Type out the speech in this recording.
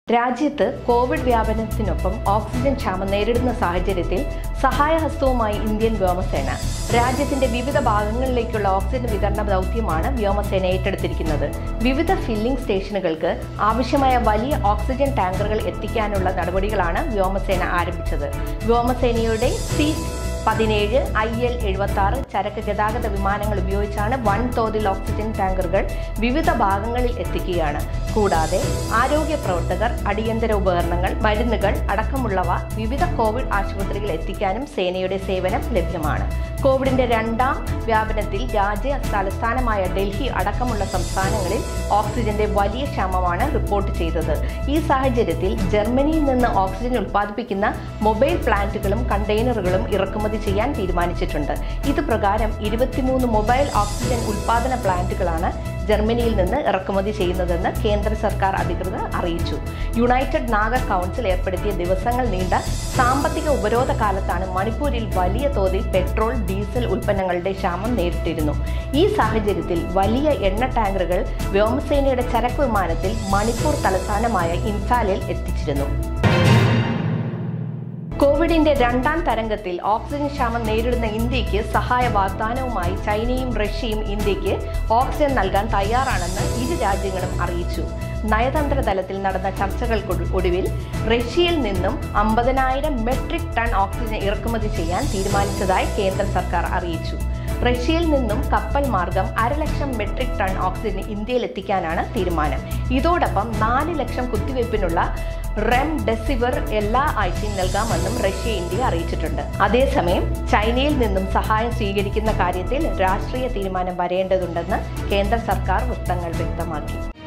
രാജ്യത്ത് Covid വ്യാപനത്തിനൊപ്പം oxygen ക്ഷാമം നേരിടുന്ന സാഹചര്യത്തിൽ സഹായഹസ്തവുമായി ഇന്ത്യൻ വ്യോമസേന രാജ്യത്തിന്റെ വിവിധ ഭാഗങ്ങളിലേക്കുള്ള ഓക്സിജൻ വിതരണ ദൗത്യമാണ് വ്യോമസേന ഏറ്റെടുത്തിരിക്കുന്നത് വിവിധ ഫില്ലിംഗ് സ്റ്റേഷനുകൾക്ക് ആവശ്യമായ വലിയ ഓക്സിജൻ ടാങ്കറുകൾ എത്തിക്കാനുള്ള നടപടികളാണ് വ്യോമസേന ആരംഭിച്ചത് വ്യോമസേനയുടെ സി പതിനേഴ് ഐ എൽ എഴുപത്തി ആറ് ചരക്ക് ഗതാഗത വിമാനങ്ങൾ ഉപയോഗിച്ചാണ് വൻതോതിൽ ഓക്സിജൻ ടാങ്കറുകൾ വിവിധ ഭാഗങ്ങളിൽ എത്തിക്കുകയാണ് കൂടാതെ ആരോഗ്യ പ്രവർത്തകർ അടിയന്തര ഉപകരണങ്ങൾ മരുന്നുകൾ അടക്കമുള്ളവ വിവിധ കോവിഡ് ആശുപത്രികളിൽ എത്തിക്കാനും സേനയുടെ സേവനം ലഭ്യമാണ് കോവിഡിന്റെ രണ്ടാം വ്യാപനത്തിൽ രാജ്യ തലസ്ഥാനമായ ഡൽഹി അടക്കമുള്ള സംസ്ഥാനങ്ങളിൽ ഓക്സിജന്റെ വലിയ ക്ഷാമമാണ് റിപ്പോർട്ട് ചെയ്തത് ഈ സാഹചര്യത്തിൽ ജർമ്മനിയിൽ നിന്ന് ഓക്സിജൻ ഉൽപ്പാദിപ്പിക്കുന്ന മൊബൈൽ പ്ലാന്റുകളും കണ്ടെയ്നറുകളും ഇറക്കുമതി ചെയ്യാൻ തീരുമാനിച്ചിട്ടുണ്ട് ഇത് പ്രകാരം ഇരുപത്തിമൂന്ന് മൊബൈൽ ഓക്സിജൻ ഉൽപ്പാദന പ്ലാന്റുകളാണ് ജർമ്മനിയിൽ നിന്ന് ഇറക്കുമതി ചെയ്യുന്നതെന്ന് കേന്ദ്ര സർക്കാർ അധികൃതർ അറിയിച്ചു യുണൈറ്റഡ് നാഗർ കൗൺസിൽ ഏർപ്പെടുത്തിയ ദിവസങ്ങൾ നീണ്ട സാമ്പത്തിക ഉപരോധ കാലത്താണ് മണിപ്പൂരിൽ വലിയ തോതിൽ പെട്രോൾ ഡീസൽ ഉൽപ്പന്നങ്ങളുടെ ക്ഷാമം നേരിട്ടിരുന്നു ഈ സാഹചര്യത്തിൽ വലിയ എണ്ണ ടാങ്കറുകൾ വ്യോമസേനയുടെ ചരക്ക് വിമാനത്തിൽ മണിപ്പൂർ തലസ്ഥാനമായ ഇംഫാലിൽ എത്തിച്ചിരുന്നു കോവിഡിന്റെ രണ്ടാം തരംഗത്തിൽ ഓക്സിജൻ ക്ഷാമം നേരിടുന്ന ഇന്ത്യക്ക് സഹായ വാഗ്ദാനവുമായി ചൈനയും റഷ്യയും ഇന്ത്യക്ക് ഓക്സിജൻ നൽകാൻ തയ്യാറാണെന്ന് ഇരു രാജ്യങ്ങളും അറിയിച്ചു നയതന്ത്ര തലത്തിൽ നടന്ന ചർച്ചകൾക്കൊടുവിൽ റഷ്യയിൽ നിന്നും അമ്പതിനായിരം മെട്രിക് ടൺ ഓക്സിജൻ ഇറക്കുമതി ചെയ്യാൻ തീരുമാനിച്ചതായി കേന്ദ്ര സർക്കാർ അറിയിച്ചു റഷ്യയിൽ നിന്നും കപ്പൽ മാർഗം അരലക്ഷം മെട്രിക് ടൺ ഓക്സിജൻ ഇന്ത്യയിൽ എത്തിക്കാനാണ് തീരുമാനം ഇതോടൊപ്പം നാല് ലക്ഷം കുത്തിവയ്പ്പിനുള്ള റെം ഡെസിവർ എല്ലാ ആഴ്ചയും നൽകാമെന്നും റഷ്യ ഇന്ത്യ അറിയിച്ചിട്ടുണ്ട് അതേസമയം ചൈനയിൽ നിന്നും സഹായം സ്വീകരിക്കുന്ന കാര്യത്തിൽ രാഷ്ട്രീയ തീരുമാനം വരേണ്ടതുണ്ടെന്ന് കേന്ദ്ര സർക്കാർ വൃത്തങ്ങൾ വ്യക്തമാക്കി